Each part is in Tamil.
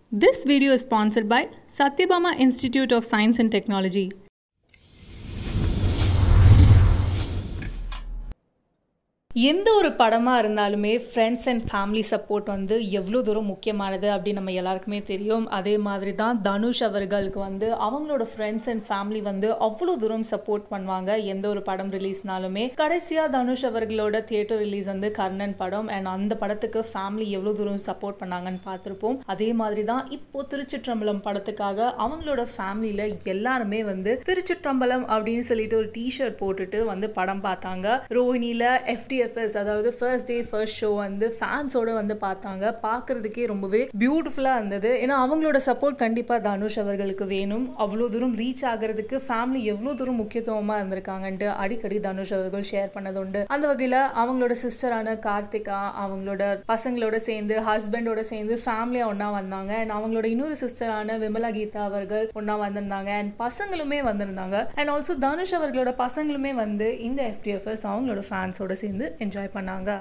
This video is sponsored by Satyabama Institute of Science and Technology. எந்த ஒரு படமாக இருந்தாலுமே ஃப்ரெண்ட்ஸ் அண்ட் ஃபேமிலி சப்போர்ட் வந்து எவ்வளோ தூரம் முக்கியமானது அப்படின்னு நம்ம எல்லாருக்குமே தெரியும் அதே மாதிரி தான் தனுஷ் அவர்களுக்கு வந்து அவங்களோட ஃப்ரெண்ட்ஸ் அண்ட் ஃபேமிலி வந்து அவ்வளோ தூரம் சப்போர்ட் பண்ணுவாங்க எந்த ஒரு படம் ரிலீஸ்னாலுமே கடைசியாக தனுஷ் அவர்களோட தியேட்டர் ரிலீஸ் வந்து கர்ணன் படம் அண்ட் அந்த படத்துக்கு ஃபேமிலி எவ்வளோ தூரம் சப்போர்ட் பண்ணாங்கன்னு பார்த்துருப்போம் அதே மாதிரி தான் இப்போ திருச்சிற்றம்பலம் படத்துக்காக அவங்களோட ஃபேமிலியில் எல்லாருமே வந்து திருச்சிற்றம்பலம் அப்படின்னு சொல்லிட்டு ஒரு டிஷர்ட் போட்டுட்டு வந்து படம் பார்த்தாங்க ரோஹினியில் எஃப்டிஎஃப்எஸ் அதாவது ஃபர்ஸ்ட் டே ஃபர்ஸ்ட் ஷோ வந்து ஃபேன்ஸோட வந்து பார்த்தாங்க பார்க்கறதுக்கே ரொம்பவே பியூட்டிஃபுல்லாக இருந்தது ஏன்னா அவங்களோட சப்போர்ட் கண்டிப்பாக தனுஷ் அவர்களுக்கு வேணும் அவ்வளோ தூரம் ரீச் ஆகிறதுக்கு ஃபேமிலி எவ்வளோ தூரம் முக்கியத்துவமாக இருந்திருக்காங்கன்ட்டு அடிக்கடி தனுஷ் அவர்கள் ஷேர் பண்ணது உண்டு அந்த வகையில் அவங்களோட சிஸ்டரான கார்த்திகா அவங்களோட பசங்களோட சேர்ந்து ஹஸ்பண்டோட சேர்ந்து ஃபேமிலியாக ஒன்றா வந்தாங்க அண்ட் அவங்களோட இன்னொரு சிஸ்டரான விமலா கீதா அவர்கள் ஒன்றா வந்திருந்தாங்க அண்ட் பசங்களுமே வந்திருந்தாங்க அண்ட் ஆல்சோ தனுஷ் அவர்களோட பசங்களுமே வந்து இந்த எஃப்டிஎஃப்எஸ் அவங்களோட ஃபேன்ஸோட சேர்ந்து என்ஜாய் பண்ணாங்க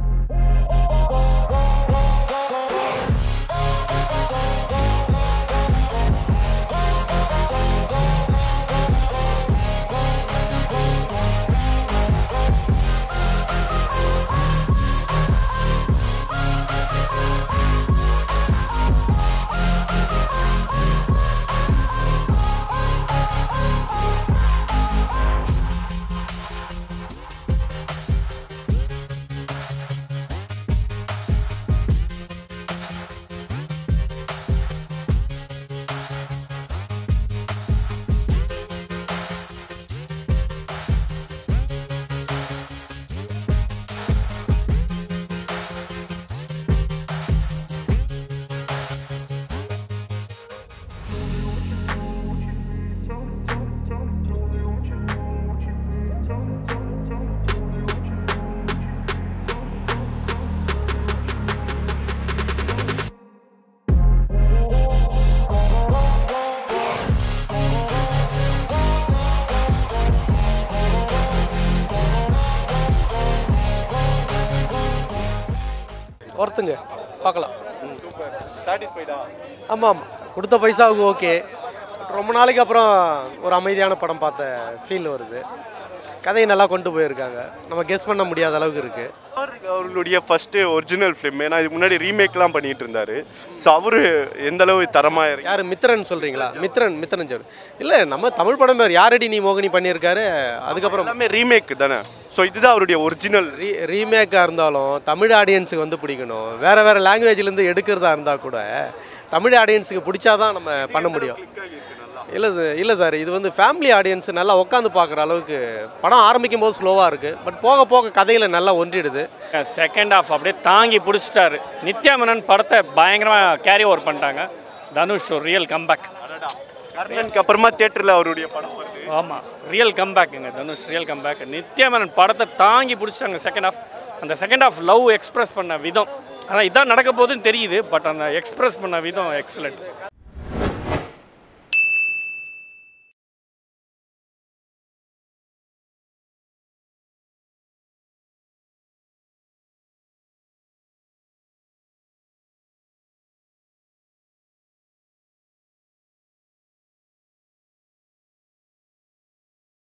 ஒர்த்துங்க பார்க்கலாம் சாட்டிஸ்ஃபைடா ஆமாம் ஆமாம் கொடுத்த பைசாவுக்கு ஓகே ரொம்ப நாளைக்கு அப்புறம் ஒரு அமைதியான படம் பார்த்த ஃபீல் வருது கதையை நல்லா கொண்டு போயிருக்காங்க நம்ம கெஸ் பண்ண முடியாத அளவுக்கு இருக்குது அவர்களுடைய ஃபர்ஸ்ட் ஒரிஜினல் ஃபிலிம் ஏன்னா இதுக்கு முன்னாடி ரீமேக்லாம் பண்ணிட்டு இருந்தாரு ஸோ அவரு எந்த அளவு தரமா இருக்கு யார் மித்ரன் சொல்கிறீங்களா மித்ரன் மித்ரன் சார் இல்லை நம்ம தமிழ் படம் பேர் யாரடி நீ மோகினி பண்ணியிருக்காரு அதுக்கப்புறம் எல்லாமே ரீமேக் தானே ஸோ இதுதான் அவருடைய ஒரிஜினல் ரீ ரீமேக்காக இருந்தாலும் தமிழ் ஆடியன்ஸுக்கு வந்து பிடிக்கணும் வேறு வேறு லாங்குவேஜ்லேருந்து எடுக்கிறதா இருந்தால் கூட தமிழ் ஆடியன்ஸுக்கு பிடிச்சாதான் நம்ம பண்ண முடியும் இல்லை சார் இல்லை சார் இது வந்து ஃபேமிலி ஆடியன்ஸ் நல்லா உட்காந்து பார்க்குற அளவுக்கு படம் ஆரம்பிக்கும் போது ஸ்லோவாக இருக்குது பட் போக போக கதையில் நல்லா ஒன்றிடுது செகண்ட் ஹாஃப் அப்படியே தாங்கி பிடிச்சிட்டாரு நித்யா மேனன் படத்தை பயங்கரமாக கேரி ஓவர் பண்ணிட்டாங்க தனுஷ் ஒரு ரியல் கம்பேக் கர்ணனுக்கு அப்புறமா தியேட்டரில் அவருடைய படம் வருது ஆமாம் ரியல் கம்பேக்குங்க தனுஷ் ரியல் கம்பேக் நித்யா மேனன் படத்தை தாங்கி பிடிச்சிட்டாங்க செகண்ட் ஹாஃப் அந்த செகண்ட் ஹாஃப் லவ் எக்ஸ்பிரஸ் பண்ண விதம் ஆனால் இதான் நடக்க போகுதுன்னு தெரியுது பட் அந்த எக்ஸ்பிரஸ் பண்ண விதம் எக்ஸலண்ட்